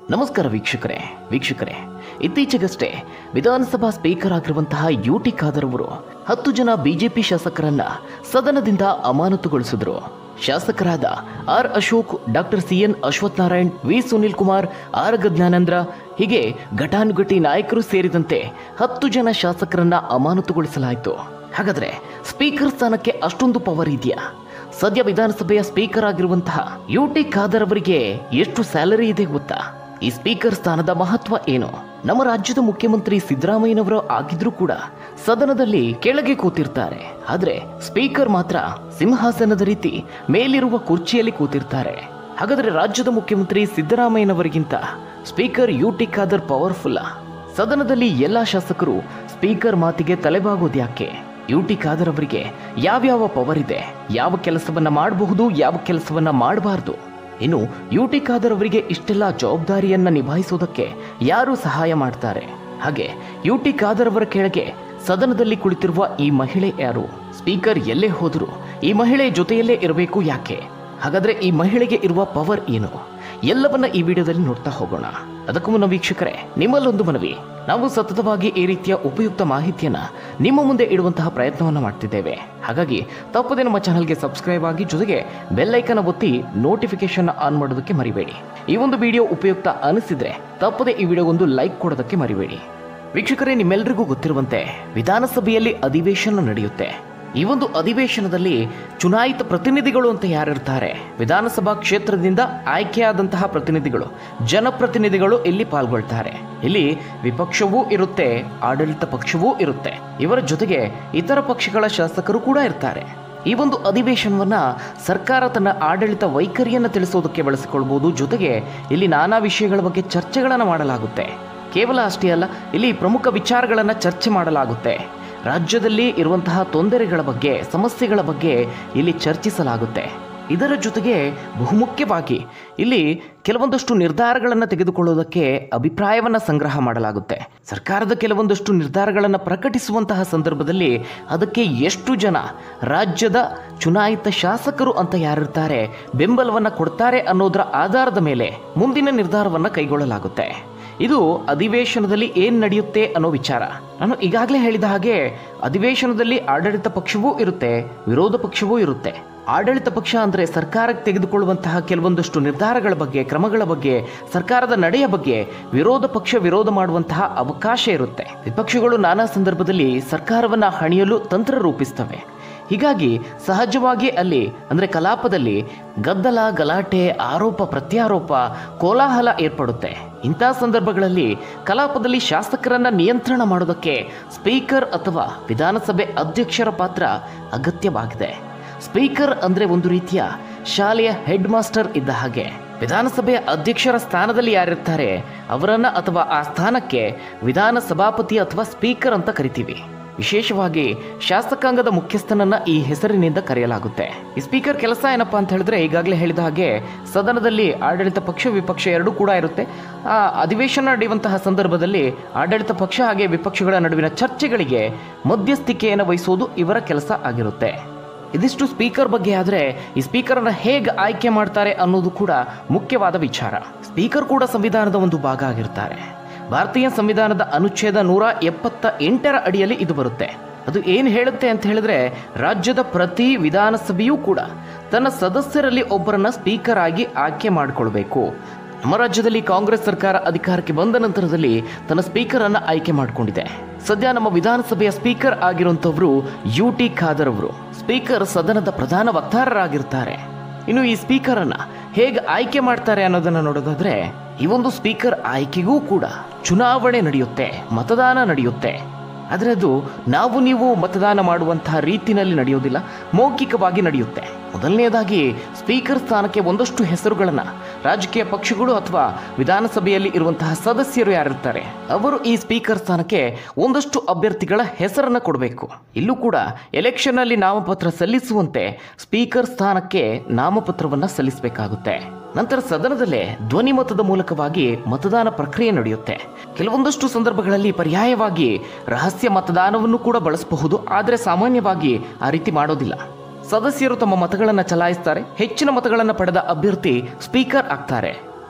ನಮಸ್ಕಾರ ವೀಕ್ಷಕರೇ ವೀಕ್ಷಕರೇ ಇತ್ತೀಚೆಗಷ್ಟೇ ವಿಧಾನಸಭಾ ಸ್ಪೀಕರ್ ಆಗಿರುವಂತಹ ಯು ಟಿ ಖಾದರ್ ಅವರು ಹತ್ತು ಜನ ಬಿಜೆಪಿ ಶಾಸಕರನ್ನ ಸದನದಿಂದ ಅಮಾನತುಗೊಳಿಸಿದ್ರು ಶಾಸಕರಾದ R Ashok doctor C N Ashwath Narayan V Sunil Kumar R Gajnanendra ಹೀಗೆ ಘಟಾನುಘಟಿ ನಾಯಕರು ಸೇರಿದಂತೆ ಹತ್ತು ಜನ ಶಾಸಕರನ್ನ ಅಮಾನತುಗೊಳಿಸಲಾಯಿತು ಹಾಗಾದ್ರೆ ಸ್ಪೀಕರ್ ಸ್ಥಾನಕ್ಕೆ ಅಷ್ಟೊಂದು ಪವರ್ ಇದೆಯಾ ಸದ್ಯ ವಿಧಾನಸಭೆಯ ಸ್ಪೀಕರ್ ಆಗಿರುವಂತಹ ಯು ಟಿ ಖಾದರ್ ಅವರಿಗೆ ಎಷ್ಟು ಸ್ಯಾಲರಿ ಇದೆ ಗೊತ್ತಾ ಈ ಸ್ಪೀಕರ್ ಸ್ಥಾನದ ಮಹತ್ವ ಏನು ನಮ್ಮ ರಾಜ್ಯದ ಮುಖ್ಯಮಂತ್ರಿ ಸಿದ್ದರಾಮಯ್ಯನವರು ಆಗಿದ್ರೂ ಕೂಡ ಸದನದಲ್ಲಿ ಕೆಳಗೆ ಕೂತಿರ್ತಾರೆ ಆದ್ರೆ ಸ್ಪೀಕರ್ ಮಾತ್ರ ಸಿಂಹಾಸನದ ರೀತಿ ಮೇಲಿರುವ ಕುರ್ಚಿಯಲ್ಲಿ ಕೂತಿರ್ತಾರೆ ಹಾಗಾದ್ರೆ ರಾಜ್ಯದ ಮುಖ್ಯಮಂತ್ರಿ ಸಿದ್ದರಾಮಯ್ಯನವರಿಗಿಂತ ಸ್ಪೀಕರ್ ಯು ಟಿ ಖಾದರ್ ಪವರ್ಫುಲ್ಲ ಸದನದಲ್ಲಿ ಎಲ್ಲ ಶಾಸಕರು ಸ್ಪೀಕರ್ ಮಾತಿಗೆ ತಲೆಬಾಗೋದು ಯಾಕೆ ಯು ಟಿ ಖಾದರ್ ಅವರಿಗೆ ಯಾವ್ಯಾವ ಪವರ್ ಇದೆ ಯಾವ ಕೆಲಸವನ್ನ ಮಾಡಬಹುದು ಯಾವ ಕೆಲಸವನ್ನ ಮಾಡಬಾರ್ದು ಇನ್ನು ಯು ಟಿ ಖಾದರ್ ಅವರಿಗೆ ಇಷ್ಟೆಲ್ಲ ಜವಾಬ್ದಾರಿಯನ್ನ ನಿಭಾಯಿಸೋದಕ್ಕೆ ಯಾರು ಸಹಾಯ ಮಾಡ್ತಾರೆ ಹಾಗೆ ಯು ಟಿ ಖಾದರ್ ಅವರ ಕೆಳಗೆ ಸದನದಲ್ಲಿ ಕುಳಿತಿರುವ ಈ ಮಹಿಳೆ ಯಾರು ಸ್ಪೀಕರ್ ಎಲ್ಲೇ ಹೋದರೂ ಈ ಮಹಿಳೆ ಜೊತೆಯಲ್ಲೇ ಇರಬೇಕು ಯಾಕೆ ಹಾಗಾದ್ರೆ ಈ ಮಹಿಳೆಗೆ ಇರುವ ಪವರ್ ಏನು ಎಲ್ಲವನ್ನ ಈ ವಿಡಿಯೋದಲ್ಲಿ ನೋಡ್ತಾ ಹೋಗೋಣ ಅದಕ್ಕೂ ಮುನ್ನ ವೀಕ್ಷಕರೇ ನಿಮ್ಮಲ್ಲೊಂದು ಮನವಿ ನಾವು ಸತತವಾಗಿ ಈ ರೀತಿಯ ಉಪಯುಕ್ತ ಮಾಹಿತಿಯನ್ನ ನಿಮ್ಮ ಮುಂದೆ ಇಡುವಂತಹ ಪ್ರಯತ್ನವನ್ನ ಮಾಡ್ತಿದ್ದೇವೆ ಹಾಗಾಗಿ ತಪ್ಪದೆ ನಮ್ಮ ಚಾನಲ್ಗೆ ಸಬ್ಸ್ಕ್ರೈಬ್ ಆಗಿ ಜೊತೆಗೆ ಬೆಲ್ ಐಕನ್ ಒತ್ತಿ ನೋಟಿಫಿಕೇಶನ್ ಆನ್ ಮಾಡೋದಕ್ಕೆ ಮರಿಬೇಡಿ ಈ ಒಂದು ವಿಡಿಯೋ ಉಪಯುಕ್ತ ಅನಿಸಿದ್ರೆ ತಪ್ಪದೆ ಈ ವಿಡಿಯೋಗೊಂದು ಲೈಕ್ ಕೊಡೋದಕ್ಕೆ ಮರಿಬೇಡಿ ವೀಕ್ಷಕರೇ ನಿಮ್ಮೆಲ್ಲರಿಗೂ ಗೊತ್ತಿರುವಂತೆ ವಿಧಾನಸಭೆಯಲ್ಲಿ ಅಧಿವೇಶನ ನಡೆಯುತ್ತೆ ಈ ಒಂದು ಅಧಿವೇಶನದಲ್ಲಿ ಚುನಾಯಿತ ಪ್ರತಿನಿಧಿಗಳು ಅಂತ ಯಾರಿರ್ತಾರೆ ವಿಧಾನಸಭಾ ಕ್ಷೇತ್ರದಿಂದ ಆಯ್ಕೆಯಾದಂತಹ ಪ್ರತಿನಿಧಿಗಳು ಜನಪ್ರತಿನಿಧಿಗಳು ಇಲ್ಲಿ ಪಾಲ್ಗೊಳ್ತಾರೆ ಇಲ್ಲಿ ವಿಪಕ್ಷವೂ ಇರುತ್ತೆ ಆಡಳಿತ ಪಕ್ಷವೂ ಇರುತ್ತೆ ಇವರ ಜೊತೆಗೆ ಇತರ ಪಕ್ಷಗಳ ಶಾಸಕರು ಕೂಡ ಇರ್ತಾರೆ ಈ ಒಂದು ಅಧಿವೇಶನವನ್ನ ಸರ್ಕಾರ ತನ್ನ ಆಡಳಿತ ವೈಖರಿಯನ್ನು ತಿಳಿಸೋದಕ್ಕೆ ಬಳಸಿಕೊಳ್ಬಹುದು ಜೊತೆಗೆ ಇಲ್ಲಿ ನಾನಾ ವಿಷಯಗಳ ಬಗ್ಗೆ ಚರ್ಚೆಗಳನ್ನು ಮಾಡಲಾಗುತ್ತೆ ಕೇವಲ ಅಷ್ಟೇ ಅಲ್ಲ ಇಲ್ಲಿ ಪ್ರಮುಖ ವಿಚಾರಗಳನ್ನು ಚರ್ಚೆ ಮಾಡಲಾಗುತ್ತೆ ರಾಜ್ಯದಲ್ಲಿ ಇರುವಂತಹ ತೊಂದರೆಗಳ ಬಗ್ಗೆ ಸಮಸ್ಯೆಗಳ ಬಗ್ಗೆ ಇಲ್ಲಿ ಚರ್ಚಿಸಲಾಗುತ್ತೆ ಇದರ ಜೊತೆಗೆ ಬಹುಮುಖ್ಯವಾಗಿ ಇಲ್ಲಿ ಕೆಲವೊಂದಷ್ಟು ನಿರ್ಧಾರಗಳನ್ನು ತೆಗೆದುಕೊಳ್ಳೋದಕ್ಕೆ ಅಭಿಪ್ರಾಯವನ್ನು ಸಂಗ್ರಹ ಮಾಡಲಾಗುತ್ತೆ ಸರ್ಕಾರದ ಕೆಲವೊಂದಷ್ಟು ನಿರ್ಧಾರಗಳನ್ನು ಪ್ರಕಟಿಸುವಂತಹ ಸಂದರ್ಭದಲ್ಲಿ ಅದಕ್ಕೆ ಎಷ್ಟು ಜನ ರಾಜ್ಯದ ಚುನಾಯಿತ ಶಾಸಕರು ಅಂತ ಯಾರಿರ್ತಾರೆ ಬೆಂಬಲವನ್ನು ಕೊಡ್ತಾರೆ ಅನ್ನೋದರ ಆಧಾರದ ಮೇಲೆ ಮುಂದಿನ ನಿರ್ಧಾರವನ್ನು ಕೈಗೊಳ್ಳಲಾಗುತ್ತೆ ಇದು ಅಧಿವೇಶನದಲ್ಲಿ ಏನ್ ನಡೆಯುತ್ತೆ ಅನ್ನೋ ವಿಚಾರ ನಾನು ಈಗಾಗಲೇ ಹೇಳಿದ ಹಾಗೆ ಅಧಿವೇಶನದಲ್ಲಿ ಆಡಳಿತ ಪಕ್ಷವೂ ಇರುತ್ತೆ ವಿರೋಧ ಪಕ್ಷವೂ ಇರುತ್ತೆ ಆಡಳಿತ ಪಕ್ಷ ಅಂದರೆ ಸರ್ಕಾರಕ್ಕೆ ತೆಗೆದುಕೊಳ್ಳುವಂತಹ ಕೆಲವೊಂದಷ್ಟು ನಿರ್ಧಾರಗಳ ಬಗ್ಗೆ ಕ್ರಮಗಳ ಬಗ್ಗೆ ಸರ್ಕಾರದ ನಡೆಯ ಬಗ್ಗೆ ವಿರೋಧ ಪಕ್ಷ ವಿರೋಧ ಮಾಡುವಂತಹ ಅವಕಾಶ ಇರುತ್ತೆ ವಿಪಕ್ಷಗಳು ನಾನಾ ಸಂದರ್ಭದಲ್ಲಿ ಸರ್ಕಾರವನ್ನ ಹಣಿಯಲು ತಂತ್ರ ರೂಪಿಸ್ತವೆ ಹೀಗಾಗಿ ಸಹಜವಾಗಿ ಅಲ್ಲಿ ಅಂದರೆ ಕಲಾಪದಲ್ಲಿ ಗದ್ದಲ ಗಲಾಟೆ ಆರೋಪ ಪ್ರತ್ಯಾರೋಪ ಕೋಲಾಹಲ ಏರ್ಪಡುತ್ತೆ ಇಂಥ ಸಂದರ್ಭಗಳಲ್ಲಿ ಕಲಾಪದಲ್ಲಿ ಶಾಸಕರನ್ನ ನಿಯಂತ್ರಣ ಮಾಡೋದಕ್ಕೆ ಸ್ಪೀಕರ್ ಅಥವಾ ವಿಧಾನಸಭೆ ಅಧ್ಯಕ್ಷರ ಪಾತ್ರ ಅಗತ್ಯವಾಗಿದೆ ಸ್ಪೀಕರ್ ಅಂದ್ರೆ ಒಂದು ರೀತಿಯ ಶಾಲೆಯ ಹೆಡ್ ಮಾಸ್ಟರ್ ಇದ್ದ ಹಾಗೆ ವಿಧಾನಸಭೆಯ ಅಧ್ಯಕ್ಷರ ಸ್ಥಾನದಲ್ಲಿ ಯಾರಿರ್ತಾರೆ ಅವರನ್ನ ಅಥವಾ ಆ ಸ್ಥಾನಕ್ಕೆ ವಿಧಾನ ಸಭಾಪತಿ ಅಥವಾ ಸ್ಪೀಕರ್ ಅಂತ ಕರಿತೀವಿ ವಿಶೇಷವಾಗಿ ಶಾಸಕಾಂಗದ ಮುಖ್ಯಸ್ಥನನ್ನ ಈ ಹೆಸರಿನಿಂದ ಕರೆಯಲಾಗುತ್ತೆ ಈ ಸ್ಪೀಕರ್ ಕೆಲಸ ಏನಪ್ಪಾ ಅಂತ ಹೇಳಿದ್ರೆ ಈಗಾಗಲೇ ಹೇಳಿದ ಹಾಗೆ ಸದನದಲ್ಲಿ ಆಡಳಿತ ಪಕ್ಷ ವಿಪಕ್ಷ ಎರಡೂ ಕೂಡ ಇರುತ್ತೆ ಆ ಅಧಿವೇಶನ ನಡೆಯುವಂತಹ ಸಂದರ್ಭದಲ್ಲಿ ಆಡಳಿತ ಪಕ್ಷ ಹಾಗೆ ವಿಪಕ್ಷಗಳ ನಡುವಿನ ಚರ್ಚೆಗಳಿಗೆ ಮಧ್ಯಸ್ಥಿಕೆಯನ್ನು ವಹಿಸುವುದು ಇವರ ಕೆಲಸ ಆಗಿರುತ್ತೆ ಇದಿಷ್ಟು ಸ್ಪೀಕರ್ ಬಗ್ಗೆ ಆದರೆ ಈ ಸ್ಪೀಕರನ್ನು ಹೇಗೆ ಆಯ್ಕೆ ಮಾಡ್ತಾರೆ ಅನ್ನೋದು ಕೂಡ ಮುಖ್ಯವಾದ ವಿಚಾರ ಸ್ಪೀಕರ್ ಕೂಡ ಸಂವಿಧಾನದ ಒಂದು ಭಾಗ ಆಗಿರ್ತಾರೆ ಭಾರತೀಯ ಸಂವಿಧಾನದ ಅನುಚ್ಛೇದ ನೂರ ಎಪ್ಪತ್ತ ಎಂಟರ ಅಡಿಯಲ್ಲಿ ಇದು ಬರುತ್ತೆ ಅದು ಏನು ಹೇಳುತ್ತೆ ಅಂತ ಹೇಳಿದ್ರೆ ರಾಜ್ಯದ ಪ್ರತಿ ವಿಧಾನಸಭೆಯೂ ಕೂಡ ತನ್ನ ಸದಸ್ಯರಲ್ಲಿ ಒಬ್ಬರನ್ನ ಸ್ಪೀಕರ್ ಆಗಿ ಆಯ್ಕೆ ಮಾಡಿಕೊಳ್ಬೇಕು ನಮ್ಮ ರಾಜ್ಯದಲ್ಲಿ ಕಾಂಗ್ರೆಸ್ ಸರ್ಕಾರ ಅಧಿಕಾರಕ್ಕೆ ಬಂದ ನಂತರದಲ್ಲಿ ತನ್ನ ಸ್ಪೀಕರ್ ಅನ್ನ ಆಯ್ಕೆ ಮಾಡಿಕೊಂಡಿದೆ ಸದ್ಯ ನಮ್ಮ ವಿಧಾನಸಭೆಯ ಸ್ಪೀಕರ್ ಆಗಿರುವಂತವರು ಯು ಟಿ ಖಾದರ್ ಅವರು ಸ್ಪೀಕರ್ ಸದನದ ಪ್ರಧಾನ ವಕ್ತಾರರಾಗಿರ್ತಾರೆ ಇನ್ನು ಈ ಸ್ಪೀಕರ್ ಅನ್ನ ಹೇಗೆ ಆಯ್ಕೆ ಮಾಡ್ತಾರೆ ಅನ್ನೋದನ್ನ ನೋಡೋದಾದ್ರೆ ಈ ಒಂದು ಸ್ಪೀಕರ್ ಆಯ್ಕೆಗೂ ಕೂಡ ಚುನಾವಣೆ ನಡೆಯುತ್ತೆ ಮತದಾನ ನಡೆಯುತ್ತೆ ಆದರೆ ಅದು ನಾವು ನೀವು ಮತದಾನ ಮಾಡುವಂತಹ ರೀತಿನಲ್ಲಿ ನಡೆಯೋದಿಲ್ಲ ಮೌಖಿಕವಾಗಿ ನಡೆಯುತ್ತೆ ಮೊದಲನೆಯದಾಗಿ ಸ್ಪೀಕರ್ ಸ್ಥಾನಕ್ಕೆ ಒಂದಷ್ಟು ಹೆಸರುಗಳನ್ನು ರಾಜಕೀಯ ಪಕ್ಷಗಳು ಅಥವಾ ವಿಧಾನಸಭೆಯಲ್ಲಿ ಇರುವಂತಹ ಸದಸ್ಯರು ಯಾರಿರ್ತಾರೆ ಅವರು ಈ ಸ್ಪೀಕರ್ ಸ್ಥಾನಕ್ಕೆ ಒಂದಷ್ಟು ಅಭ್ಯರ್ಥಿಗಳ ಹೆಸರನ್ನು ಕೊಡಬೇಕು ಇಲ್ಲೂ ಕೂಡ ಎಲೆಕ್ಷನ್ ಅಲ್ಲಿ ನಾಮಪತ್ರ ಸಲ್ಲಿಸುವಂತೆ ಸ್ಪೀಕರ್ ಸ್ಥಾನಕ್ಕೆ ನಾಮಪತ್ರವನ್ನ ಸಲ್ಲಿಸಬೇಕಾಗುತ್ತೆ ನಂತರ ಸದನದಲ್ಲೇ ಧ್ವನಿ ಮತದ ಮೂಲಕವಾಗಿ ಮತದಾನ ಪ್ರಕ್ರಿಯೆ ನಡೆಯುತ್ತೆ ಕೆಲವೊಂದಷ್ಟು ಸಂದರ್ಭಗಳಲ್ಲಿ ಪರ್ಯಾಯವಾಗಿ ರಹಸ್ಯ ಮತದಾನವನ್ನು ಕೂಡ ಬಳಸಬಹುದು ಆದರೆ ಸಾಮಾನ್ಯವಾಗಿ ಆ ರೀತಿ ಮಾಡೋದಿಲ್ಲ ಸದಸ್ಯರು ತಮ್ಮ ಮತಗಳನ್ನು ಚಲಾಯಿಸ್ತಾರೆ ಹೆಚ್ಚಿನ ಮತಗಳನ್ನು ಪಡೆದ ಅಭ್ಯರ್ಥಿ ಸ್ಪೀಕರ್ ಆಗ್ತಾರೆ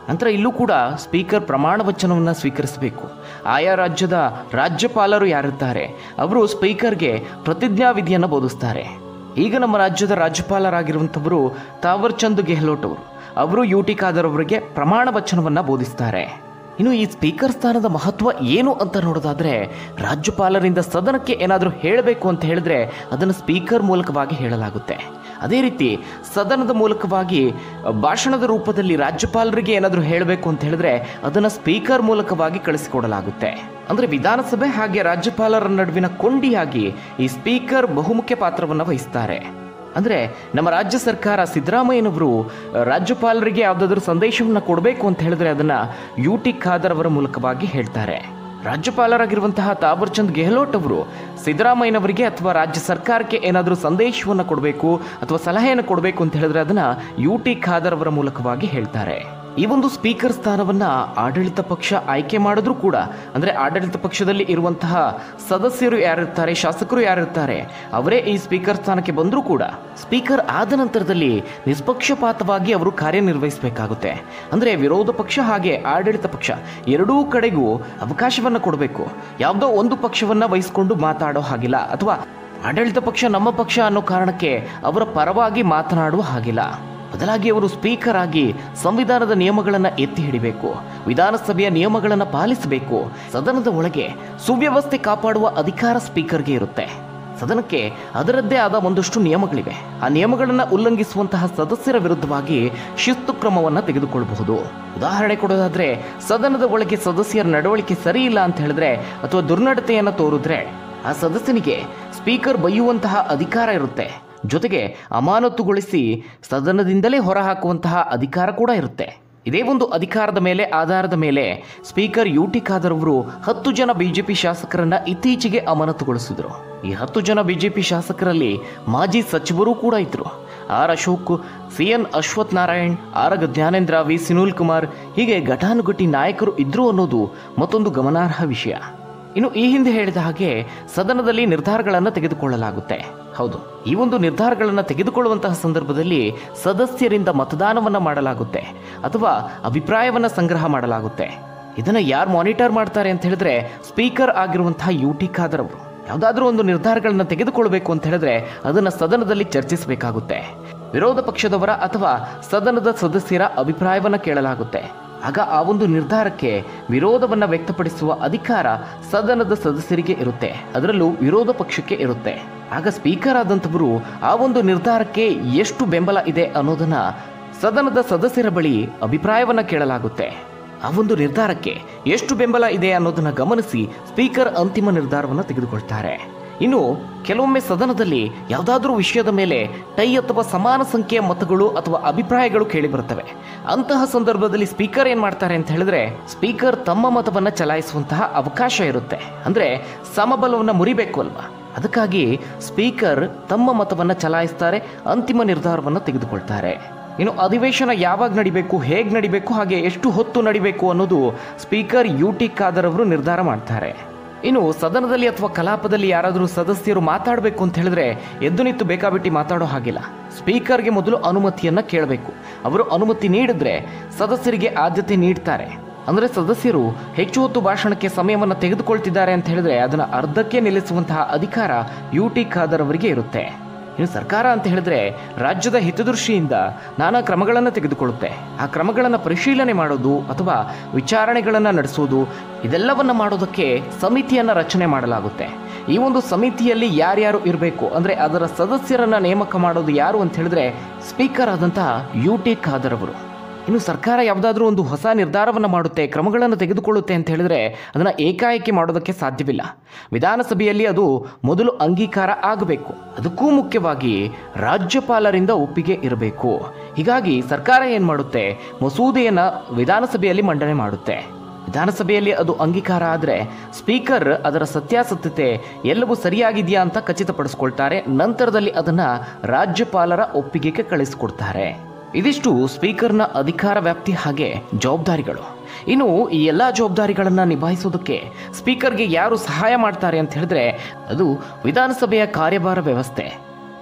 ನಂತರ ಇಲ್ಲೂ ಕೂಡ ಸ್ಪೀಕರ್ ಪ್ರಮಾಣ ವಚನವನ್ನು ಸ್ವೀಕರಿಸಬೇಕು ಆಯಾ ರಾಜ್ಯದ ರಾಜ್ಯಪಾಲರು ಯಾರಿರ್ತಾರೆ ಅವರು ಸ್ಪೀಕರ್ಗೆ ಪ್ರತಿಜ್ಞಾ ವಿಧಿಯನ್ನು ಬೋಧಿಸ್ತಾರೆ ಈಗ ನಮ್ಮ ರಾಜ್ಯದ ರಾಜ್ಯಪಾಲರಾಗಿರುವಂಥವರು ತಾವರ್ ಚಂದ್ ಗೆಹ್ಲೋಟ್ ಅವರು ಅವರು ಯು ಟಿ ಖಾದರ್ ಅವರಿಗೆ ಪ್ರಮಾಣ ವಚನವನ್ನು ಬೋಧಿಸ್ತಾರೆ ಇನ್ನು ಈ ಸ್ಪೀಕರ್ ಸ್ಥಾನದ ಮಹತ್ವ ಏನು ಅಂತ ನೋಡೋದಾದ್ರೆ ರಾಜ್ಯಪಾಲರಿಂದ ಸದನಕ್ಕೆ ಏನಾದರೂ ಹೇಳಬೇಕು ಅಂತ ಹೇಳಿದ್ರೆ ಅದನ್ನು ಸ್ಪೀಕರ್ ಮೂಲಕವಾಗಿ ಹೇಳಲಾಗುತ್ತೆ ಅದೇ ರೀತಿ ಸದನದ ಮೂಲಕವಾಗಿ ಭಾಷಣದ ರೂಪದಲ್ಲಿ ರಾಜ್ಯಪಾಲರಿಗೆ ಏನಾದರೂ ಹೇಳಬೇಕು ಅಂತ ಹೇಳಿದ್ರೆ ಅದನ್ನು ಸ್ಪೀಕರ್ ಮೂಲಕವಾಗಿ ಕಳಿಸಿಕೊಡಲಾಗುತ್ತೆ ಅಂದರೆ ವಿಧಾನಸಭೆ ಹಾಗೆ ರಾಜ್ಯಪಾಲರ ನಡುವಿನ ಕೊಂಡಿಯಾಗಿ ಈ ಸ್ಪೀಕರ್ ಬಹುಮುಖ್ಯ ಪಾತ್ರವನ್ನು ವಹಿಸ್ತಾರೆ ಅಂದರೆ ನಮ್ಮ ರಾಜ್ಯ ಸರ್ಕಾರ ಸಿದ್ದರಾಮಯ್ಯನವರು ರಾಜ್ಯಪಾಲರಿಗೆ ಯಾವುದಾದ್ರೂ ಸಂದೇಶವನ್ನು ಕೊಡಬೇಕು ಅಂತ ಹೇಳಿದ್ರೆ ಅದನ್ನು ಯು ಟಿ ಖಾದರ್ ಅವರ ಮೂಲಕವಾಗಿ ಹೇಳ್ತಾರೆ ರಾಜ್ಯಪಾಲರಾಗಿರುವಂತಹ ತಾವರ್ಚಂದ್ ಗೆಹ್ಲೋಟ್ ಅವರು ಸಿದ್ದರಾಮಯ್ಯನವರಿಗೆ ಅಥವಾ ರಾಜ್ಯ ಸರ್ಕಾರಕ್ಕೆ ಏನಾದರೂ ಸಂದೇಶವನ್ನು ಕೊಡಬೇಕು ಅಥವಾ ಸಲಹೆಯನ್ನು ಕೊಡಬೇಕು ಅಂತ ಹೇಳಿದ್ರೆ ಅದನ್ನು ಯು ಟಿ ಖಾದರ್ ಅವರ ಮೂಲಕವಾಗಿ ಹೇಳ್ತಾರೆ ಈ ಒಂದು ಸ್ಪೀಕರ್ ಸ್ಥಾನವನ್ನ ಆಡಳಿತ ಪಕ್ಷ ಆಯ್ಕೆ ಮಾಡಿದ್ರೂ ಕೂಡ ಅಂದ್ರೆ ಆಡಳಿತ ಪಕ್ಷದಲ್ಲಿ ಇರುವಂತಹ ಸದಸ್ಯರು ಯಾರಿರ್ತಾರೆ ಶಾಸಕರು ಯಾರಿರ್ತಾರೆ ಅವರೇ ಈ ಸ್ಪೀಕರ್ ಸ್ಥಾನಕ್ಕೆ ಬಂದರೂ ಕೂಡ ಸ್ಪೀಕರ್ ಆದ ನಂತರದಲ್ಲಿ ನಿಷ್ಪಕ್ಷಪಾತವಾಗಿ ಅವರು ಕಾರ್ಯನಿರ್ವಹಿಸಬೇಕಾಗುತ್ತೆ ಅಂದ್ರೆ ವಿರೋಧ ಪಕ್ಷ ಹಾಗೆ ಆಡಳಿತ ಪಕ್ಷ ಎರಡೂ ಕಡೆಗೂ ಅವಕಾಶವನ್ನ ಕೊಡಬೇಕು ಯಾವುದೋ ಒಂದು ಪಕ್ಷವನ್ನ ವಹಿಸಿಕೊಂಡು ಮಾತಾಡೋ ಹಾಗಿಲ್ಲ ಅಥವಾ ಆಡಳಿತ ಪಕ್ಷ ನಮ್ಮ ಪಕ್ಷ ಅನ್ನೋ ಕಾರಣಕ್ಕೆ ಅವರ ಪರವಾಗಿ ಮಾತನಾಡುವ ಹಾಗಿಲ್ಲ ಬದಲಾಗಿ ಅವರು ಸ್ಪೀಕರ್ ಆಗಿ ಸಂವಿಧಾನದ ನಿಯಮಗಳನ್ನು ಎತ್ತಿ ಹಿಡಿಬೇಕು ವಿಧಾನಸಭೆಯ ನಿಯಮಗಳನ್ನು ಪಾಲಿಸಬೇಕು ಸದನದ ಒಳಗೆ ಸುವ್ಯವಸ್ಥೆ ಕಾಪಾಡುವ ಅಧಿಕಾರ ಸ್ಪೀಕರ್ಗೆ ಇರುತ್ತೆ ಸದನಕ್ಕೆ ಅದರದ್ದೇ ಆದ ಒಂದಷ್ಟು ನಿಯಮಗಳಿವೆ ಆ ನಿಯಮಗಳನ್ನು ಉಲ್ಲಂಘಿಸುವಂತಹ ಸದಸ್ಯರ ವಿರುದ್ಧವಾಗಿ ಶಿಸ್ತು ಕ್ರಮವನ್ನು ತೆಗೆದುಕೊಳ್ಳಬಹುದು ಉದಾಹರಣೆ ಕೊಡೋದಾದ್ರೆ ಸದನದ ಒಳಗೆ ಸದಸ್ಯರ ನಡವಳಿಕೆ ಸರಿ ಇಲ್ಲ ಅಂತ ಹೇಳಿದ್ರೆ ಅಥವಾ ದುರ್ನಡತೆಯನ್ನು ತೋರಿದ್ರೆ ಆ ಸದಸ್ಯನಿಗೆ ಸ್ಪೀಕರ್ ಬೈಯುವಂತಹ ಅಧಿಕಾರ ಇರುತ್ತೆ ಜೊತೆಗೆ ಅಮಾನತುಗೊಳಿಸಿ ಸದನದಿಂದಲೇ ಹೊರಹಾಕುವಂತಹ ಅಧಿಕಾರ ಕೂಡ ಇರುತ್ತೆ ಇದೇ ಒಂದು ಅಧಿಕಾರದ ಮೇಲೆ ಆಧಾರದ ಮೇಲೆ ಸ್ಪೀಕರ್ ಯು ಟಿ ಖಾದರ್ ಅವರು ಹತ್ತು ಜನ ಬಿಜೆಪಿ ಶಾಸಕರನ್ನ ಇತ್ತೀಚೆಗೆ ಅಮಾನತುಗೊಳಿಸಿದ್ರು ಈ ಹತ್ತು ಜನ ಬಿಜೆಪಿ ಶಾಸಕರಲ್ಲಿ ಮಾಜಿ ಸಚಿವರೂ ಕೂಡ ಇದ್ರು R Ashok C N Ashwath Narayan R Jnanendra V Sunil Kumar ಹೀಗೆ ಘಟಾನುಘಟಿ ನಾಯಕರು ಇದ್ರು ಅನ್ನೋದು ಮತ್ತೊಂದು ಗಮನಾರ್ಹ ವಿಷಯ ಇನ್ನು ಈ ಹಿಂದೆ ಹೇಳಿದ ಹಾಗೆ ಸದನದಲ್ಲಿ ನಿರ್ಧಾರಗಳನ್ನು ತೆಗೆದುಕೊಳ್ಳಲಾಗುತ್ತೆ ಹೌದು ಈ ಒಂದು ನಿರ್ಧಾರಗಳನ್ನು ತೆಗೆದುಕೊಳ್ಳುವಂತಹ ಸಂದರ್ಭದಲ್ಲಿ ಸದಸ್ಯರಿಂದ ಮತದಾನವನ್ನು ಮಾಡಲಾಗುತ್ತೆ ಅಥವಾ ಅಭಿಪ್ರಾಯವನ್ನು ಸಂಗ್ರಹ ಮಾಡಲಾಗುತ್ತೆ ಇದನ್ನು ಯಾರು ಮಾನಿಟರ್ ಮಾಡ್ತಾರೆ ಅಂತ ಹೇಳಿದ್ರೆ ಸ್ಪೀಕರ್ ಆಗಿರುವಂತಹ ಯು ಟಿ ಖಾದರ್ ಅವರು ಯಾವುದಾದ್ರೂ ಒಂದು ನಿರ್ಧಾರಗಳನ್ನು ತೆಗೆದುಕೊಳ್ಬೇಕು ಅಂತ ಹೇಳಿದ್ರೆ ಅದನ್ನು ಸದನದಲ್ಲಿ ಚರ್ಚಿಸಬೇಕಾಗುತ್ತೆ ವಿರೋಧ ಪಕ್ಷದವರ ಅಥವಾ ಸದನದ ಸದಸ್ಯರ ಅಭಿಪ್ರಾಯವನ್ನು ಕೇಳಲಾಗುತ್ತೆ ಆಗ ಆ ಒಂದು ನಿರ್ಧಾರಕ್ಕೆ ವಿರೋಧವನ್ನು ವ್ಯಕ್ತಪಡಿಸುವ ಅಧಿಕಾರ ಸದನದ ಸದಸ್ಯರಿಗೆ ಇರುತ್ತೆ ಅದರಲ್ಲೂ ವಿರೋಧ ಪಕ್ಷಕ್ಕೆ ಇರುತ್ತೆ ಆಗ ಸ್ಪೀಕರ್ ಆದಂಥವರು ಆ ಒಂದು ನಿರ್ಧಾರಕ್ಕೆ ಎಷ್ಟು ಬೆಂಬಲ ಇದೆ ಅನ್ನೋದನ್ನ ಸದನದ ಸದಸ್ಯರ ಬಳಿ ಅಭಿಪ್ರಾಯವನ್ನ ಕೇಳಲಾಗುತ್ತೆ ಆ ಒಂದು ನಿರ್ಧಾರಕ್ಕೆ ಎಷ್ಟು ಬೆಂಬಲ ಇದೆ ಅನ್ನೋದನ್ನ ಗಮನಿಸಿ ಸ್ಪೀಕರ್ ಅಂತಿಮ ನಿರ್ಧಾರವನ್ನು ತೆಗೆದುಕೊಳ್ತಾರೆ ಇನ್ನು ಕೆಲವೊಮ್ಮೆ ಸದನದಲ್ಲಿ ಯಾವುದಾದ್ರೂ ವಿಷಯದ ಮೇಲೆ ಟೈ ಅಥವಾ ಸಮಾನ ಸಂಖ್ಯೆಯ ಮತಗಳು ಅಥವಾ ಅಭಿಪ್ರಾಯಗಳು ಕೇಳಿಬರುತ್ತವೆ ಅಂತಹ ಸಂದರ್ಭದಲ್ಲಿ ಸ್ಪೀಕರ್ ಏನ್ ಮಾಡ್ತಾರೆ ಅಂತ ಹೇಳಿದ್ರೆ ಸ್ಪೀಕರ್ ತಮ್ಮ ಮತವನ್ನ ಚಲಾಯಿಸುವಂತಹ ಅವಕಾಶ ಇರುತ್ತೆ ಅಂದ್ರೆ ಸಮಬಲವನ್ನ ಮುರಿಬೇಕು ಅಲ್ವಾ ಅದಕ್ಕಾಗಿ ಸ್ಪೀಕರ್ ತಮ್ಮ ಮತವನ್ನ ಚಲಾಯಿಸ್ತಾರೆ ಅಂತಿಮ ನಿರ್ಧಾರವನ್ನು ತೆಗೆದುಕೊಳ್ತಾರೆ ಇನ್ನು ಅಧಿವೇಶನ ಯಾವಾಗ ನಡಿಬೇಕು ಹೇಗೆ ನಡಿಬೇಕು ಹಾಗೆ ಎಷ್ಟು ಹೊತ್ತು ನಡಿಬೇಕು ಅನ್ನೋದು ಸ್ಪೀಕರ್ ಯು ಟಿ ಖಾದರ್ ಅವರು ನಿರ್ಧಾರ ಮಾಡ್ತಾರೆ ಇನ್ನು ಸದನದಲ್ಲಿ ಅಥವಾ ಕಲಾಪದಲ್ಲಿ ಯಾರಾದರೂ ಸದಸ್ಯರು ಮಾತಾಡಬೇಕು ಅಂತ ಹೇಳಿದ್ರೆ ಎದ್ದು ನಿಂತು ಬೇಕಾಬಿಟ್ಟಿ ಮಾತಾಡೋ ಹಾಗಿಲ್ಲ ಸ್ಪೀಕರ್ಗೆ ಮೊದಲು ಅನುಮತಿಯನ್ನ ಕೇಳಬೇಕು ಅವರು ಅನುಮತಿ ನೀಡಿದ್ರೆ ಸದಸ್ಯರಿಗೆ ಆದ್ಯತೆ ನೀಡ್ತಾರೆ ಅಂದ್ರೆ ಸದಸ್ಯರು ಹೆಚ್ಚು ಹೊತ್ತು ಭಾಷಣಕ್ಕೆ ಸಮಯವನ್ನು ತೆಗೆದುಕೊಳ್ತಿದ್ದಾರೆ ಅಂತ ಹೇಳಿದ್ರೆ ಅದನ್ನು ಅರ್ಧಕ್ಕೆ ನಿಲ್ಲಿಸುವಂತಹ ಅಧಿಕಾರ ಯು ಟಿ ಖಾದರ್ ಅವರಿಗೆ ಇರುತ್ತೆ ಇನ್ನು ಸರ್ಕಾರ ಅಂತ ಹೇಳಿದ್ರೆ ರಾಜ್ಯದ ಹಿತದೃಷ್ಟಿಯಿಂದ ನಾನಾ ಕ್ರಮಗಳನ್ನು ತೆಗೆದುಕೊಳ್ಳುತ್ತೆ ಆ ಕ್ರಮಗಳನ್ನು ಪರಿಶೀಲನೆ ಮಾಡೋದು ಅಥವಾ ವಿಚಾರಣೆಗಳನ್ನು ನಡೆಸೋದು ಇದೆಲ್ಲವನ್ನ ಮಾಡೋದಕ್ಕೆ ಸಮಿತಿಯನ್ನು ರಚನೆ ಮಾಡಲಾಗುತ್ತೆ ಈ ಒಂದು ಸಮಿತಿಯಲ್ಲಿ ಯಾರ್ಯಾರು ಇರಬೇಕು ಅಂದರೆ ಅದರ ಸದಸ್ಯರನ್ನ ನೇಮಕ ಮಾಡೋದು ಯಾರು ಅಂತ ಹೇಳಿದ್ರೆ ಸ್ಪೀಕರ್ ಆದಂತಹ ಯು ಟಿ ಖಾದರ್ ಅವರು ಇನ್ನು ಸರ್ಕಾರ ಯಾವುದಾದ್ರೂ ಒಂದು ಹೊಸ ನಿರ್ಧಾರವನ್ನು ಮಾಡುತ್ತೆ ಕ್ರಮಗಳನ್ನು ತೆಗೆದುಕೊಳ್ಳುತ್ತೆ ಅಂತ ಹೇಳಿದ್ರೆ ಅದನ್ನು ಏಕಾಏಕಿ ಮಾಡೋದಕ್ಕೆ ಸಾಧ್ಯವಿಲ್ಲ ವಿಧಾನಸಭೆಯಲ್ಲಿ ಅದು ಮೊದಲು ಅಂಗೀಕಾರ ಆಗಬೇಕು ಅದಕ್ಕೂ ಮುಖ್ಯವಾಗಿ ರಾಜ್ಯಪಾಲರಿಂದ ಒಪ್ಪಿಗೆ ಇರಬೇಕು ಹೀಗಾಗಿ ಸರ್ಕಾರ ಏನು ಮಾಡುತ್ತೆ ಮಸೂದೆಯನ್ನು ವಿಧಾನಸಭೆಯಲ್ಲಿ ಮಂಡನೆ ಮಾಡುತ್ತೆ ವಿಧಾನಸಭೆಯಲ್ಲಿ ಅದು ಅಂಗೀಕಾರ ಆದರೆ ಸ್ಪೀಕರ್ ಅದರ ಸತ್ಯಾಸತ್ಯತೆ ಎಲ್ಲವೂ ಸರಿಯಾಗಿದೆಯಾ ಅಂತ ಖಚಿತಪಡಿಸ್ಕೊಳ್ತಾರೆ ನಂತರದಲ್ಲಿ ಅದನ್ನು ರಾಜ್ಯಪಾಲರ ಒಪ್ಪಿಗೆಗೆ ಕಳಿಸಿಕೊಡ್ತಾರೆ ಇದಿಷ್ಟು ಸ್ಪೀಕರ್ನ ಅಧಿಕಾರ ವ್ಯಾಪ್ತಿ ಹಾಗೆ ಜವಾಬ್ದಾರಿಗಳು ಇನ್ನು ಈ ಎಲ್ಲ ಜವಾಬ್ದಾರಿಗಳನ್ನು ನಿಭಾಯಿಸೋದಕ್ಕೆ ಸ್ಪೀಕರ್ಗೆ ಯಾರು ಸಹಾಯ ಮಾಡ್ತಾರೆ ಅಂತ ಹೇಳಿದ್ರೆ ಅದು ವಿಧಾನಸಭೆಯ ಕಾರ್ಯಭಾರ ವ್ಯವಸ್ಥೆ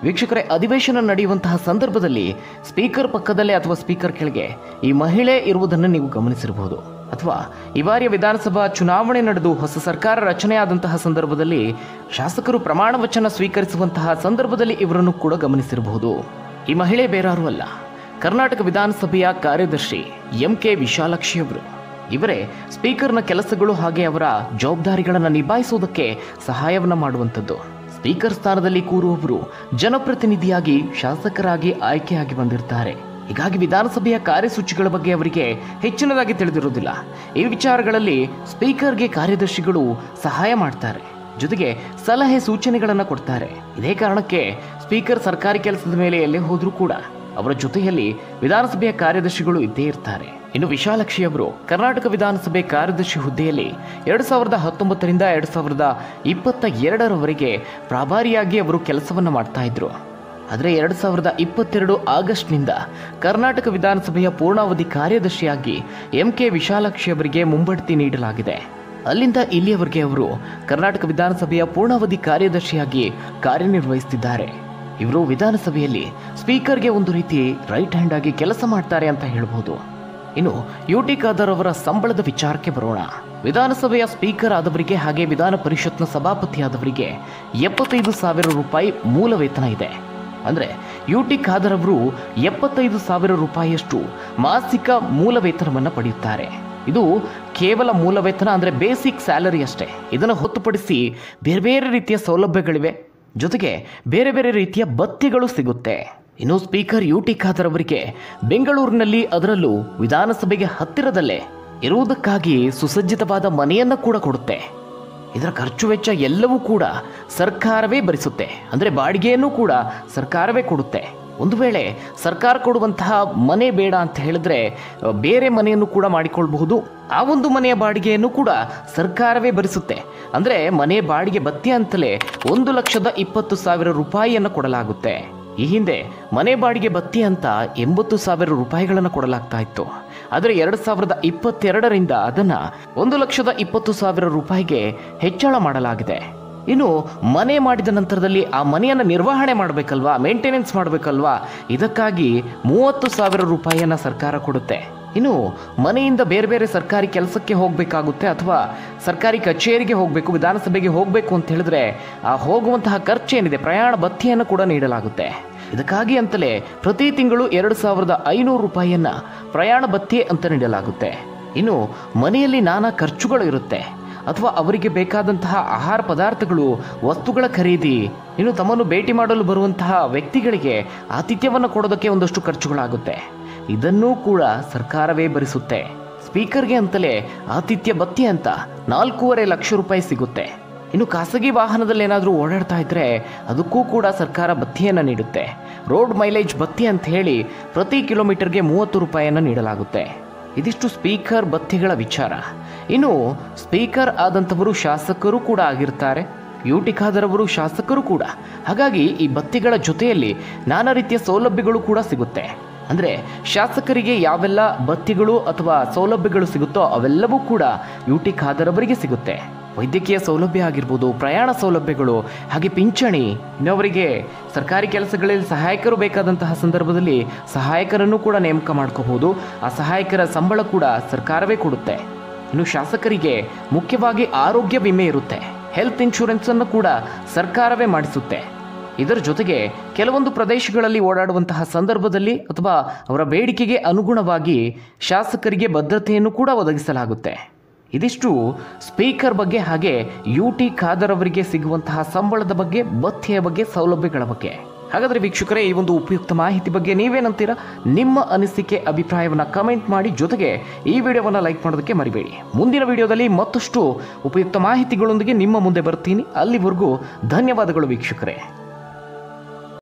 ವೀಕ್ಷಕರೇ ಅಧಿವೇಶನ ನಡೆಯುವಂತಹ ಸಂದರ್ಭದಲ್ಲಿ ಸ್ಪೀಕರ್ ಪಕ್ಕದಲ್ಲೇ ಅಥವಾ ಸ್ಪೀಕರ್ ಕೆಳಗೆ ಈ ಮಹಿಳೆ ಇರುವುದನ್ನು ನೀವು ಗಮನಿಸಿರಬಹುದು ಅಥವಾ ಈ ಬಾರಿಯ ವಿಧಾನಸಭಾ ಚುನಾವಣೆ ನಡೆದು ಹೊಸ ಸರ್ಕಾರ ರಚನೆಯಾದಂತಹ ಸಂದರ್ಭದಲ್ಲಿ ಶಾಸಕರು ಪ್ರಮಾಣ ವಚನ ಸ್ವೀಕರಿಸುವಂತಹ ಸಂದರ್ಭದಲ್ಲಿ ಇವರನ್ನು ಕೂಡ ಗಮನಿಸಿರಬಹುದು ಈ ಮಹಿಳೆ ಬೇರಾರೂ ಅಲ್ಲ ಕರ್ನಾಟಕ ವಿಧಾನಸಭೆಯ ಕಾರ್ಯದರ್ಶಿ ಎಂ ಕೆ ವಿಶಾಲಾಕ್ಷಿ ಅವರು ಇವರೇ ಸ್ಪೀಕರ್ನ ಕೆಲಸಗಳು ಹಾಗೆ ಅವರ ಜವಾಬ್ದಾರಿಗಳನ್ನು ನಿಭಾಯಿಸುವುದಕ್ಕೆ ಸಹಾಯವನ್ನ ಮಾಡುವಂಥದ್ದು ಸ್ಪೀಕರ್ ಸ್ಥಾನದಲ್ಲಿ ಕೂರುವವರು ಜನಪ್ರತಿನಿಧಿಯಾಗಿ ಶಾಸಕರಾಗಿ ಆಯ್ಕೆಯಾಗಿ ಬಂದಿರ್ತಾರೆ ಹೀಗಾಗಿ ವಿಧಾನಸಭೆಯ ಕಾರ್ಯಸೂಚಿಗಳ ಬಗ್ಗೆ ಅವರಿಗೆ ಹೆಚ್ಚಿನದಾಗಿ ತಿಳಿದಿರುವುದಿಲ್ಲ ಈ ವಿಚಾರಗಳಲ್ಲಿ ಸ್ಪೀಕರ್ಗೆ ಕಾರ್ಯದರ್ಶಿಗಳು ಸಹಾಯ ಮಾಡ್ತಾರೆ ಜೊತೆಗೆ ಸಲಹೆ ಸೂಚನೆಗಳನ್ನು ಕೊಡ್ತಾರೆ ಇದೇ ಕಾರಣಕ್ಕೆ ಸ್ಪೀಕರ್ ಸರ್ಕಾರಿ ಕೆಲಸದ ಮೇಲೆ ಎಲ್ಲೇ ಹೋದರೂ ಕೂಡ ಅವರ ಜೊತೆಯಲ್ಲಿ ವಿಧಾನಸಭೆಯ ಕಾರ್ಯದರ್ಶಿಗಳು ಇದ್ದೇ ಇರ್ತಾರೆ ಇನ್ನು ವಿಶಾಲಕ್ಷಿ ಅವರು ಕರ್ನಾಟಕ ವಿಧಾನಸಭೆ ಕಾರ್ಯದರ್ಶಿ ಹುದ್ದೆಯಲ್ಲಿ ಎರಡು ಸಾವಿರದ ಹತ್ತೊಂಬತ್ತರಿಂದ ಎರಡು ಸಾವಿರದ ಇಪ್ಪತ್ತ ಎರಡರವರೆಗೆ ಪ್ರಭಾರಿಯಾಗಿ ಅವರು ಕೆಲಸವನ್ನ ಮಾಡ್ತಾ ಇದ್ರು ಆದರೆ ಎರಡು ಸಾವಿರದ ಇಪ್ಪತ್ತೆರಡು ಆಗಸ್ಟ್ನಿಂದ ಕರ್ನಾಟಕ ವಿಧಾನಸಭೆಯ ಪೂರ್ಣಾವಧಿ ಕಾರ್ಯದರ್ಶಿಯಾಗಿ ಎಂ ಕೆ ವಿಶಾಲಾಕ್ಷಿ ಅವರಿಗೆ ಮುಂಬಡ್ತಿ ನೀಡಲಾಗಿದೆ ಅಲ್ಲಿಂದ ಇಲ್ಲಿಯವರೆಗೆ ಅವರು ಕರ್ನಾಟಕ ವಿಧಾನಸಭೆಯ ಪೂರ್ಣಾವಧಿ ಕಾರ್ಯದರ್ಶಿಯಾಗಿ ಕಾರ್ಯನಿರ್ವಹಿಸುತ್ತಿದ್ದಾರೆ ಇವರು ವಿಧಾನಸಭೆಯಲ್ಲಿ ಸ್ಪೀಕರ್ಗೆ ಒಂದು ರೀತಿ ರೈಟ್ ಹ್ಯಾಂಡ್ ಆಗಿ ಕೆಲಸ ಮಾಡ್ತಾರೆ ಅಂತ ಹೇಳ್ಬೋದು ಇನ್ನು ಯು ಟಿ ಖಾದರ್ ಅವರ ಸಂಬಳದ ವಿಚಾರಕ್ಕೆ ಬರೋಣ ವಿಧಾನಸಭೆಯ ಸ್ಪೀಕರ್ ಆದವರಿಗೆ ಹಾಗೆ ವಿಧಾನ ಪರಿಷತ್ನ ಸಭಾಪತಿಯಾದವರಿಗೆ ಎಪ್ಪತ್ತೈದು ಸಾವಿರ ರೂಪಾಯಿ ಮೂಲ ವೇತನ ಇದೆ ಅಂದ್ರೆ ಯು ಟಿ ಖಾದರ್ ಅವರು ಎಪ್ಪತ್ತೈದು ಸಾವಿರ ರೂಪಾಯಿಯಷ್ಟು ಮಾಸಿಕ ಮೂಲ ವೇತನವನ್ನು ಪಡೆಯುತ್ತಾರೆ ಇದು ಕೇವಲ ಮೂಲ ವೇತನ ಅಂದ್ರೆ ಬೇಸಿಕ್ ಸ್ಯಾಲರಿ ಅಷ್ಟೇ ಇದನ್ನು ಹೊರತುಪಡಿಸಿ ಬೇರೆ ಬೇರೆ ರೀತಿಯ ಸೌಲಭ್ಯಗಳಿವೆ ಜೊತೆಗೆ ಬೇರೆ ಬೇರೆ ರೀತಿಯ ಬತ್ತಿಗಳು ಸಿಗುತ್ತೆ ಇನ್ನು ಸ್ಪೀಕರ್ ಯು ಟಿ ಖಾದರ್ ಅವರಿಗೆ ಬೆಂಗಳೂರಿನಲ್ಲಿ ಅದರಲ್ಲೂ ವಿಧಾನಸಭೆಗೆ ಹತ್ತಿರದಲ್ಲೇ ಇರುವುದಕ್ಕಾಗಿ ಸುಸಜ್ಜಿತವಾದ ಮನೆಯನ್ನು ಕೂಡ ಕೊಡುತ್ತೆ ಇದರ ಖರ್ಚು ವೆಚ್ಚ ಎಲ್ಲವೂ ಕೂಡ ಸರ್ಕಾರವೇ ಭರಿಸುತ್ತೆ ಅಂದರೆ ಬಾಡಿಗೆಯನ್ನು ಕೂಡ ಸರ್ಕಾರವೇ ಕೊಡುತ್ತೆ ಒಂದು ವೇಳೆ ಸರ್ಕಾರ ಕೊಡುವಂತಹ ಮನೆ ಬೇಡ ಅಂತ ಹೇಳಿದ್ರೆ ಅ, ಬೇರೆ ಮನೆಯನ್ನು ಕೂಡ ಮಾಡಿಕೊಳ್ಬಹುದು ಆ ಒಂದು ಮನೆಯ ಬಾಡಿಗೆಯನ್ನು ಕೂಡ ಸರ್ಕಾರವೇ ಭರಿಸುತ್ತೆ ಅಂದರೆ ಮನೆ ಬಾಡಿಗೆ ಭತ್ಯೆ ಅಂತಲೇ ಒಂದು ಲಕ್ಷದ ಇಪ್ಪತ್ತು ಸಾವಿರ ರೂಪಾಯಿಯನ್ನು ಕೊಡಲಾಗುತ್ತೆ ಈ ಹಿಂದೆ ಮನೆ ಬಾಡಿಗೆ ಭತ್ಯೆ ಅಂತ ಎಂಬತ್ತು ಸಾವಿರ ರೂಪಾಯಿಗಳನ್ನು ಕೊಡಲಾಗ್ತಾ ಇತ್ತು ಆದರೆ ಎರಡು ಸಾವಿರದ ಇಪ್ಪತ್ತೆರಡರಿಂದ ಅದನ್ನ ಒಂದು ಲಕ್ಷದ ಇಪ್ಪತ್ತು ಸಾವಿರ ರೂಪಾಯಿಗೆ ಹೆಚ್ಚಳ ಮಾಡಲಾಗಿದೆ ಇನ್ನು ಮನೆ ಮಾಡಿದ ನಂತರದಲ್ಲಿ ಆ ಮನೆಯನ್ನು ನಿರ್ವಹಣೆ ಮಾಡಬೇಕಲ್ವಾ ಮೇಂಟೆನೆನ್ಸ್ ಮಾಡಬೇಕಲ್ವಾ ಇದಕ್ಕಾಗಿ ಮೂವತ್ತು ಸಾವಿರ ರೂಪಾಯಿಯನ್ನು ಸರ್ಕಾರ ಕೊಡುತ್ತೆ ಇನ್ನು ಮನೆಯಿಂದ ಬೇರೆ ಬೇರೆ ಸರ್ಕಾರಿ ಕೆಲಸಕ್ಕೆ ಹೋಗಬೇಕಾಗುತ್ತೆ ಅಥವಾ ಸರ್ಕಾರಿ ಕಚೇರಿಗೆ ಹೋಗಬೇಕು ವಿಧಾನಸಭೆಗೆ ಹೋಗಬೇಕು ಅಂತ ಹೇಳಿದ್ರೆ ಆ ಹೋಗುವಂತಹ ಖರ್ಚೇನಿದೆ ಪ್ರಯಾಣ ಭತ್ಯೆಯನ್ನು ಕೂಡ ನೀಡಲಾಗುತ್ತೆ ಇದಕ್ಕಾಗಿ ಅಂತಲೇ ಪ್ರತಿ ತಿಂಗಳು ಎರಡು ಸಾವಿರದ ಐನೂರು ರೂಪಾಯಿಯನ್ನ ಪ್ರಯಾಣ ಭತ್ಯೆ ಅಂತ ನೀಡಲಾಗುತ್ತೆ ಇನ್ನು ಮನೆಯಲ್ಲಿ ನಾನಾ ಖರ್ಚುಗಳು ಇರುತ್ತೆ ಅಥವಾ ಅವರಿಗೆ ಬೇಕಾದಂತಹ ಆಹಾರ ಪದಾರ್ಥಗಳು ವಸ್ತುಗಳ ಖರೀದಿ ಇನ್ನು ತಮ್ಮನ್ನು ಭೇಟಿ ಮಾಡಲು ಬರುವಂತಹ ವ್ಯಕ್ತಿಗಳಿಗೆ ಆತಿಥ್ಯವನ್ನು ಕೊಡೋದಕ್ಕೆ ಒಂದಷ್ಟು ಖರ್ಚುಗಳಾಗುತ್ತೆ ಇದನ್ನೂ ಕೂಡ ಸರ್ಕಾರವೇ ಭರಿಸುತ್ತೆ ಸ್ಪೀಕರ್ಗೆ ಅಂತಲೇ ಆತಿಥ್ಯ ಭತ್ಯೆ ಅಂತ ನಾಲ್ಕೂವರೆ ಲಕ್ಷ ರೂಪಾಯಿ ಸಿಗುತ್ತೆ ಇನ್ನು ಖಾಸಗಿ ವಾಹನದಲ್ಲಿ ಏನಾದರೂ ಓಡಾಡ್ತಾ ಇದ್ರೆ ಅದಕ್ಕೂ ಕೂಡ ಸರ್ಕಾರ ಭತ್ಯೆಯನ್ನು ನೀಡುತ್ತೆ ರೋಡ್ ಮೈಲೇಜ್ ಭತ್ಯೆ ಅಂತ ಹೇಳಿ ಪ್ರತಿ ಕಿಲೋಮೀಟರ್ಗೆ ಮೂವತ್ತು ರೂಪಾಯಿಯನ್ನು ನೀಡಲಾಗುತ್ತೆ ಇದಿಷ್ಟು ಸ್ಪೀಕರ್ ಭತ್ಯೆಗಳ ವಿಚಾರ ಇನ್ನು ಸ್ಪೀಕರ್ ಆದಂಥವರು ಶಾಸಕರು ಕೂಡ ಆಗಿರ್ತಾರೆ ಯು ಟಿ ಖಾದರ್ ಅವರು ಶಾಸಕರು ಕೂಡ ಹಾಗಾಗಿ ಈ ಭತ್ಯೆಗಳ ಜೊತೆಯಲ್ಲಿ ನಾನಾ ರೀತಿಯ ಸೌಲಭ್ಯಗಳು ಕೂಡ ಸಿಗುತ್ತೆ ಅಂದರೆ ಶಾಸಕರಿಗೆ ಯಾವೆಲ್ಲ ಭತ್ಯೆಗಳು ಅಥವಾ ಸೌಲಭ್ಯಗಳು ಸಿಗುತ್ತೋ ಅವೆಲ್ಲವೂ ಕೂಡ ಯು ಟಿ ಖಾದರ್ ಅವರಿಗೆ ಸಿಗುತ್ತೆ ವೈದ್ಯಕೀಯ ಸೌಲಭ್ಯ ಆಗಿರ್ಬೋದು ಪ್ರಯಾಣ ಸೌಲಭ್ಯಗಳು ಹಾಗೆ ಪಿಂಚಣಿ ಇನ್ನವರಿಗೆ ಸರ್ಕಾರಿ ಕೆಲಸಗಳಲ್ಲಿ ಸಹಾಯಕರು ಬೇಕಾದಂತಹ ಸಂದರ್ಭದಲ್ಲಿ ಸಹಾಯಕರನ್ನು ಕೂಡ ನೇಮಕ ಮಾಡ್ಕೋಬಹುದು ಆ ಸಹಾಯಕರ ಸಂಬಳ ಕೂಡ ಸರ್ಕಾರವೇ ಕೊಡುತ್ತೆ ಇನ್ನು ಶಾಸಕರಿಗೆ ಮುಖ್ಯವಾಗಿ ಆರೋಗ್ಯ ವಿಮೆ ಇರುತ್ತೆ ಹೆಲ್ತ್ ಇನ್ಶೂರೆನ್ಸ್ ಅನ್ನು ಕೂಡ ಸರ್ಕಾರವೇ ಮಾಡಿಸುತ್ತೆ ಇದರ ಜೊತೆಗೆ ಕೆಲವೊಂದು ಪ್ರದೇಶಗಳಲ್ಲಿ ಓಡಾಡುವಂತಹ ಸಂದರ್ಭದಲ್ಲಿ ಅಥವಾ ಅವರ ಬೇಡಿಕೆಗೆ ಅನುಗುಣವಾಗಿ ಶಾಸಕರಿಗೆ ಭದ್ರತೆಯನ್ನು ಕೂಡ ಒದಗಿಸಲಾಗುತ್ತೆ ಇದಿಷ್ಟು ಸ್ಪೀಕರ್ ಬಗ್ಗೆ ಹಾಗೆ ಯು ಟಿ ಖಾದರ್ ಅವರಿಗೆ ಸಿಗುವಂತಹ ಸಂಬಳದ ಬಗ್ಗೆ ಭತ್ಯೆಯ ಬಗ್ಗೆ ಸೌಲಭ್ಯಗಳ ಬಗ್ಗೆ ಹಾಗಾದರೆ ವೀಕ್ಷಕರೇ ಈ ಒಂದು ಉಪಯುಕ್ತ ಮಾಹಿತಿ ಬಗ್ಗೆ ನೀವೇನಂತೀರಾ ನಿಮ್ಮ ಅನಿಸಿಕೆ ಅಭಿಪ್ರಾಯವನ್ನು ಕಮೆಂಟ್ ಮಾಡಿ ಜೊತೆಗೆ ಈ ವಿಡಿಯೋವನ್ನು ಲೈಕ್ ಮಾಡೋದಕ್ಕೆ ಮರಿಬೇಡಿ ಮುಂದಿನ ವಿಡಿಯೋದಲ್ಲಿ ಮತ್ತಷ್ಟು ಉಪಯುಕ್ತ ಮಾಹಿತಿಗಳೊಂದಿಗೆ ನಿಮ್ಮ ಮುಂದೆ ಬರ್ತೀನಿ ಅಲ್ಲಿವರೆಗೂ ಧನ್ಯವಾದಗಳು ವೀಕ್ಷಕರೇ